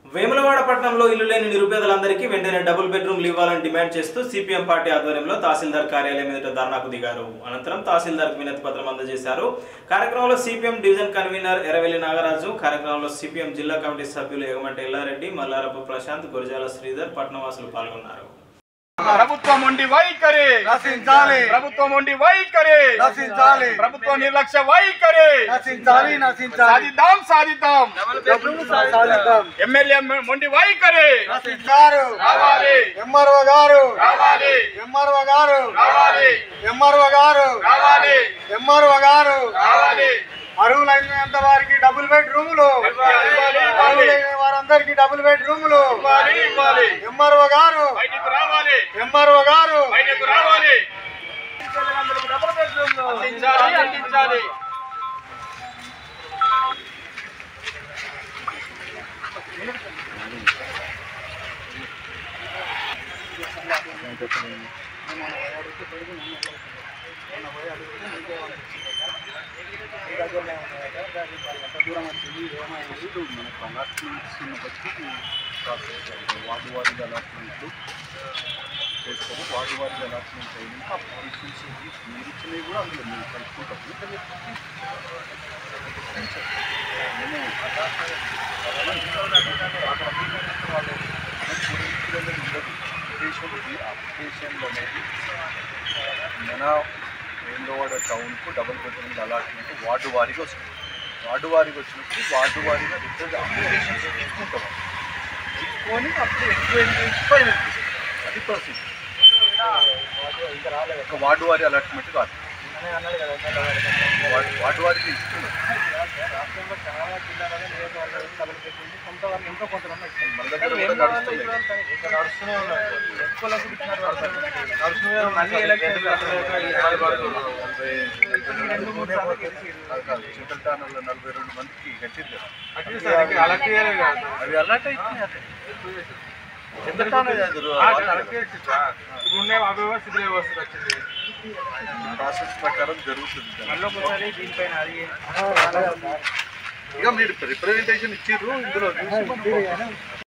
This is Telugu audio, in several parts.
వేములవాడ పట్టణంలో ఇల్లు లేని నిరుపేదలందరికీ వెంటనే డబుల్ బెడ్రూమ్లు ఇవ్వాలని డిమాండ్ చేస్తూ సిపిఎం పార్టీ ఆధ్వర్యంలో తహసీల్దార్ కార్యాలయం ఎదుట ధర్నాకు దిగారు అనంతరం తహసీల్దార్ వినతి పత్రం అందజేశారు కార్యక్రమంలో CPM division convener Eravelli Nagaraju కార్యక్రమంలో సిపిఎం జిల్లా కమిటీ సభ్యులు ఎగమంటి ఎల్లారెడ్డి మల్లారపు ప్రశాంత్ గురజాల శ్రీధర్ పట్నవాసులు పాల్గొన్నారు ప్రభుత్వం ఉండి వైఖరి నశించాలి ప్రభుత్వం ఉండి వైఖరి నశించాలి ప్రభుత్వ నిర్లక్ష్య వైఖరి నశించాలి నశించాలి సాధిద్దాం సాధిద్దాం డబ్బులు సాధిద్దాం ఎమ్మెల్యే మొండి వైఖరి నశించారు రావాలి ఎంఆర్ఓ గారు రావాలి ఎంఆర్ఓ గారు రావాలి ఎంఆర్ఓ గారు రావాలి ఎంఆర్ఓ గారు రావాలి అర్హులైనంత వారికి డబుల్ బెడ్ రూములు ఇవ్వాలి, ఇవ్వాలి. అర్హులైన వారందరికీ డబుల్ బెడ్ రూములు ఇవ్వాలి ఇవ్వాలి ఎంఆర్ఓ గారు బయటకు రావాలి ఎంఆర్ఓ గారు బయటకు రావాలి అందించాలి అందించాలి వార్డు వారీగా అలాట్మెంట్లు చేసుకొని వార్డు వారీగా అలాట్మెంట్ అయినాక పాలిసీస్ మీరు ఇచ్చినవి కూడా అందులో మీరు కలుపుకుంటారు మేము అప్లికేషన్ ఈ అప్లికేషన్లు అనేది మన వేములవాడ టౌన్కు డబుల్ బెడ్రూమ్ అలాట్మెంట్ వార్డు వారీగా వస్తుంది వార్డు వారీగా వచ్చినప్పుడు వార్డు వారీగా రిటర్న్ అప్లికేషన్స్ తీసుకుంటాం తీసుకొని అప్పుడు ఎక్కువ ఫైనల్ అది పరిస్థితి ఒక వార్డు వారి అలాట్మెంట్ కాదు వార్డు- వార్డు వారికి ఇస్తున్నాం మన దగ్గర కూడా నడుస్తుంది చింతలటానంలో నలభై రెండు మందికి కట్టింది కదా అవి అలాంటి అయిపోయినాయి అదే. చింతలటాన కాదు, ప్రాసెస్ ప్రకారం జరుగుతుంది ఇక మీరు రిప్రజెంటేషన్ ఇచ్చిర్రు ఇందులో చూసి మనం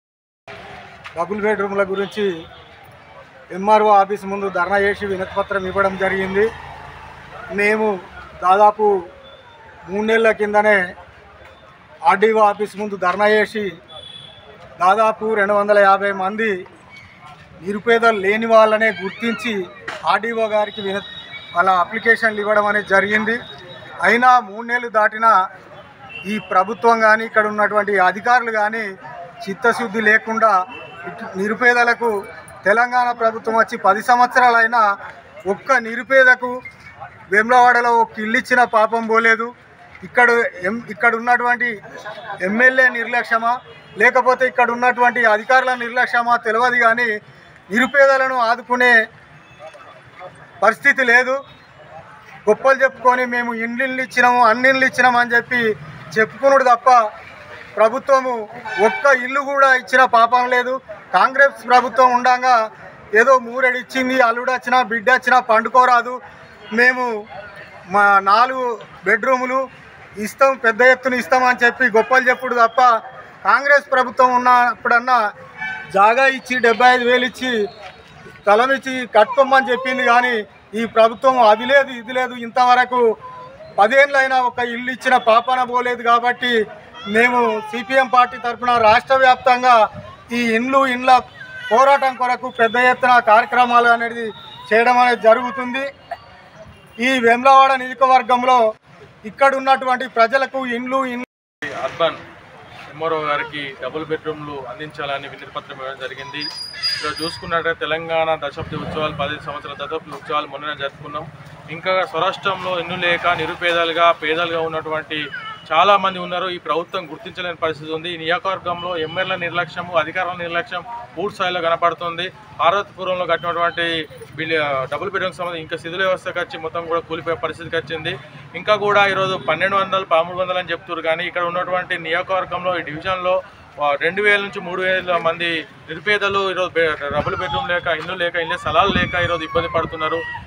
డబుల్ బెడ్రూమ్ల గురించి ఎంఆర్ఓ ఆఫీస్ ముందు ధర్నా చేసి వినతిపత్రం ఇవ్వడం జరిగింది మేము దాదాపు మూడు నెలల కిందనే ఆర్డీఓ ఆఫీస్ ముందు ధర్నా చేసి దాదాపు రెండు వందల యాభై మంది నిరుపేదలు లేని వాళ్ళనే గుర్తించి ఆర్డీఓ గారికి విన వాళ్ళ అప్లికేషన్లు ఇవ్వడం అనేది జరిగింది అయినా మూడు నెలలు దాటినా ఈ ప్రభుత్వం కానీ ఇక్కడ ఉన్నటువంటి అధికారులు కానీ చిత్తశుద్ధి లేకుండా ఇటు నిరుపేదలకు తెలంగాణ ప్రభుత్వం వచ్చి పది సంవత్సరాలైనా ఒక్క నిరుపేదకు వేములవాడలో ఒక ఇల్లు ఇచ్చిన పాపం పోలేదు ఇక్కడ ఎం ఇక్కడ ఉన్నటువంటి ఎమ్మెల్యే నిర్లక్ష్యమా లేకపోతే ఇక్కడ ఉన్నటువంటి అధికారుల నిర్లక్ష్యమా తెలియదు కానీ నిరుపేదలను ఆదుకునే పరిస్థితి లేదు గొప్పలు చెప్పుకొని మేము ఇండ్లు ఇచ్చినాము అన్ని ఇళ్ళు ఇచ్చినాము అని చెప్పి చెప్పుకున్నాడు తప్ప ప్రభుత్వము ఒక్క ఇల్లు కూడా ఇచ్చిన పాపం లేదు కాంగ్రెస్ ప్రభుత్వం ఉండగా ఏదో మూరెడు ఇచ్చింది అల్లుడు వచ్చినా బిడ్డ వచ్చినా పండుకోరాదు మేము మా నాలుగు బెడ్రూములు ఇస్తాం పెద్ద ఎత్తున ఇస్తామని చెప్పి గొప్పలు చెప్పుడు తప్ప కాంగ్రెస్ ప్రభుత్వం ఉన్నప్పుడన్నా జాగా ఇచ్చి డెబ్బై ఐదు వేలు ఇచ్చి తలమిచ్చి కట్టుకోమని చెప్పింది కానీ ఈ ప్రభుత్వం అది లేదు ఇది లేదు ఇంతవరకు పదేళ్ళైనా ఒక ఇల్లు ఇచ్చిన పాపన పోలేదు కాబట్టి మేము సిపిఎం పార్టీ తరఫున రాష్ట్ర వ్యాప్తంగా ఈ ఇండ్లు ఇండ్ల పోరాటం కొరకు పెద్ద ఎత్తున కార్యక్రమాలు అనేది చేయడం అనేది జరుగుతుంది ఈ వెమ్లవాడ నియోజకవర్గంలో ఇక్కడ ఉన్నటువంటి ప్రజలకు ఇండ్లు ఇండ్లు అర్బన్ ఎంఆర్ఓ గారికి డబుల్ బెడ్రూమ్లు అందించాలని వినతి పత్రం ఇవ్వడం జరిగింది ఇక్కడ చూసుకున్నట్లయితే తెలంగాణ దశాబ్ది ఉత్సవాలు పది సంవత్సరాల దశాబ్ది ఉత్సవాలు మొన్ననే జరుపుకున్నాం ఇంకా స్వరాష్ట్రంలో ఇల్లు లేక నిరుపేదలుగా పేదలుగా ఉన్నటువంటి చాలా మంది ఉన్నారు ఈ ప్రభుత్వం గుర్తించలేని పరిస్థితి ఉంది ఈ నియోజకవర్గంలో ఎమ్మెల్యే నిర్లక్ష్యము అధికారుల నిర్లక్ష్యం పూర్తి స్థాయిలో కనపడుతుంది పార్వతీపురంలో కట్టినటువంటి బిల్లు డబుల్ బెడ్రూమ్ సంబంధించి ఇంకా శిథిల వ్యవస్థకు వచ్చి మొత్తం కూడా కూలిపోయే పరిస్థితికి వచ్చింది ఇంకా కూడా ఈరోజు పన్నెండు వందలు పదమూడు వందలు అని చెప్తున్నారు కానీ ఇక్కడ ఉన్నటువంటి నియోజకవర్గంలో ఈ డివిజన్లో ఆ, రెండు వేల నుంచి మూడు వేల మంది నిరుపేదలు ఈరోజు బె- డబుల్ బెడ్రూమ్ లేక ఇల్లు లేక ఇల్లు స్థలాలు లేక ఈరోజు ఇబ్బంది పడుతున్నారు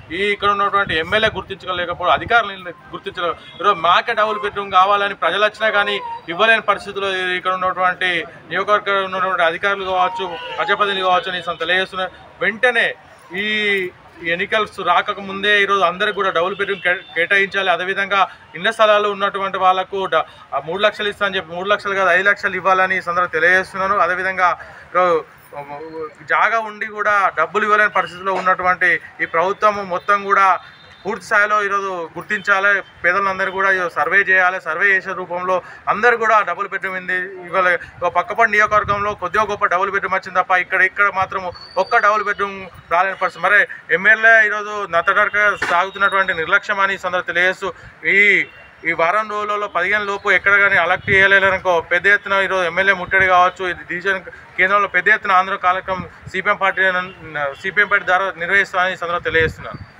ఈ ఇక్కడ ఉన్నటువంటి ఎమ్మెల్యే గుర్తించలేకపోవడం అధికారులు గుర్తించలేదు ఈరోజు మాకే డబుల్ బెడ్రూమ్ కావాలని ప్రజలు వచ్చినా కానీ ఇవ్వలేని పరిస్థితుల్లో ఇక్కడ ఉన్నటువంటి నియోజకవర్గంలో ఉన్నటువంటి అధికారులు కావచ్చు ప్రజాప్రతినిధులు కావచ్చు అని సంత తెలియజేస్తున్నారు వెంటనే ఈ ఎన్నికలు రాకక ముందే ఈరోజు అందరికి కూడా డబుల్ బెడ్రూమ్ కే- కేటాయించాలి అదేవిధంగా ఇళ్ల స్థలాలు ఉన్నటువంటి వాళ్ళకు డ- ఆ మూడు లక్షలు ఇస్తా అని చెప్పి మూడు లక్షలు కాదు ఐదు లక్షలు ఇవ్వాలని ఈ సందర్భంగా తెలియజేస్తున్నాను అదేవిధంగా ఈరోజు జాగా ఉండి కూడా డబ్బులు ఇవ్వలేని పరిస్థితిలో ఉన్నటువంటి ఈ ప్రభుత్వం మొత్తం కూడా పూర్తి స్థాయిలో ఈరోజు గుర్తించాలి పేదలందరూ కూడా ఈరోజు సర్వే చేయాలి సర్వే చేసే రూపంలో అందరూ కూడా డబుల్ బెడ్రూమ్ ఉంది ఇవాళ ఒక పక్కపడి నియోజకవర్గంలో కొద్దిగా గొప్ప డబుల్ బెడ్రూమ్ వచ్చింది తప్ప ఇక్కడ ఇక్కడ మాత్రం ఒక్క డబుల్ బెడ్రూమ్ రాలేని పరిస్థితి మరి ఎమ్మెల్యే ఈరోజు నత్తనడక సాగుతున్నటువంటి నిర్లక్ష్యం అని ఈ సందర్భంగా తెలియజేస్తూ ఈ ఈ వారం రోజులలో పదిహేను లోపు ఎక్కడ కానీ అలక్ట్ చేయలేదనుకో పెద్ద ఎత్తున ఈరోజు ఎమ్మెల్యే ముట్టడి కావచ్చు ఇది డివిజన్ కేంద్రంలో పెద్ద ఎత్తున ఆంధ్ర కార్యక్రమం సిపిఎం పార్టీ సిపిఎం పార్టీ ద్వారా నిర్వహిస్తామని ఈ సందర్భంగా తెలియజేస్తున్నాను